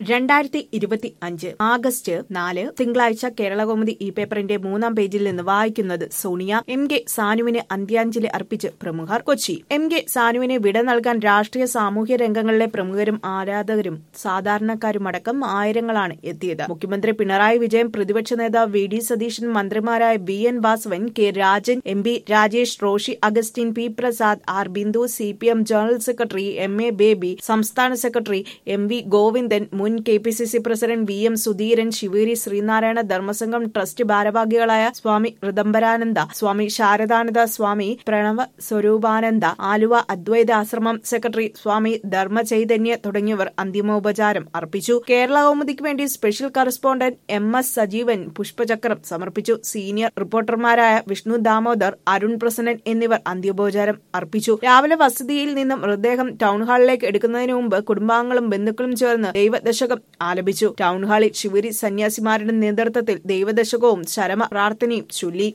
രണ്ടായിരത്തി ഇരുപത്തി അഞ്ച് ആഗസ്റ്റ് നാല് തിങ്കളാഴ്ച കേരളകൗമുദി ഈ പേപ്പറിന്റെ മൂന്നാം പേജിൽ നിന്ന് വായിക്കുന്നത് സോണിയ എം കെ സാനുവിന് അന്ത്യാഞ്ജലി അർപ്പിച്ച് പ്രമുഖർ കൊച്ചി എം കെ സാനുവിനെ വിട നൽകാൻ രാഷ്ട്രീയ സാമൂഹ്യ രംഗങ്ങളിലെ പ്രമുഖരും ആരാധകരും സാധാരണക്കാരുമടക്കം ആയിരങ്ങളാണ് എത്തിയത് മുഖ്യമന്ത്രി പിണറായി വിജയൻ പ്രതിപക്ഷ നേതാവ് വി ഡി സതീശൻ മന്ത്രിമാരായ B N Vasavan K Rajan M P Rajesh Roshy Augustine P Prasad R Bindu C P M general secretary M A Baby സംസ്ഥാന സെക്രട്ടറി എം വി ഗോവിന്ദൻ മുൻ K P C C president V M Sudheeran Sivagiri Sreenarayana Dharmasangham trust ഭാരവാഹികളായ സ്വാമി ഋദംബരാനന്ദ സ്വാമി ശാരദാനന്ദ സ്വാമി പ്രണവ സ്വരൂപാനന്ദ ആലുവ അദ്വൈത ആശ്രമം സെക്രട്ടറി സ്വാമി ധർമ്മ ചൈതന്യ തുടങ്ങിയവർ അന്തിമോപചാരം അർപ്പിച്ചു കേരള കൗമുദിക്ക് വേണ്ടി special correspondent M S Sajeevan പുഷ്പചക്രം സമർപ്പിച്ചു സീനിയർ റിപ്പോർട്ടർമാരായ വിഷ്ണു ദാമോദർ അരുൺ പ്രസന്നൻ എന്നിവർ അന്ത്യോപചാരം അർപ്പിച്ചു രാവിലെ വസതിയിൽ നിന്നും മൃതദേഹം ടൗൺ ഹാളിലേക്ക് എടുക്കുന്നതിന് മുമ്പ് കുടുംബാംഗങ്ങളും ബന്ധുക്കളും ചേർന്ന് ദൈവദശകം ആലപിച്ചു ടൗൺ ഹാളിൽ ശിവരി സന്യാസിമാരുടെ നേതൃത്വത്തിൽ ദൈവദശകവും ശരമ പ്രാർത്ഥനയും ചൊല്ലി